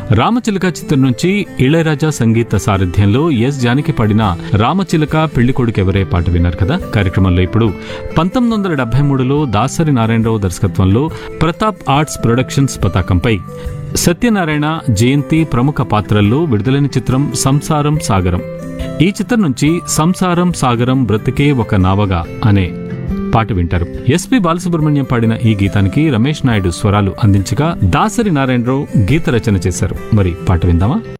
రామచిలక చిత్రం నుంచి ఇళయరాజా సంగీత సారథ్యంలో ఎస్ జానకి పాడిన రామచిలక పెళ్లి కొడుకు ఎవరే పాట విన్నారు కదా కార్యక్రమంలో ఇప్పుడు పంతొమ్మిది వందల డెబ్బై మూడులో దాసరి నారాయణరావు దర్శకత్వంలో ప్రతాప్ ఆర్ట్స్ ప్రొడక్షన్స్ పతాకంపై సత్యనారాయణ జయంతి ప్రముఖ పాత్రల్లో విడుదలైన చిత్రం సంసారం సాగరం ఈ చిత్రం నుంచి సంసారం సాగరం బ్రతికే ఒక నావగా అనే పాట వింటారు ఎస్పి బాలసుబ్రహ్మణ్యం పాడిన ఈ గీతానికి రమేష్ నాయుడు స్వరాలు అందించగా దాసరి నారాయణరావు గీత రచన చేశారు మరి పాట విందామా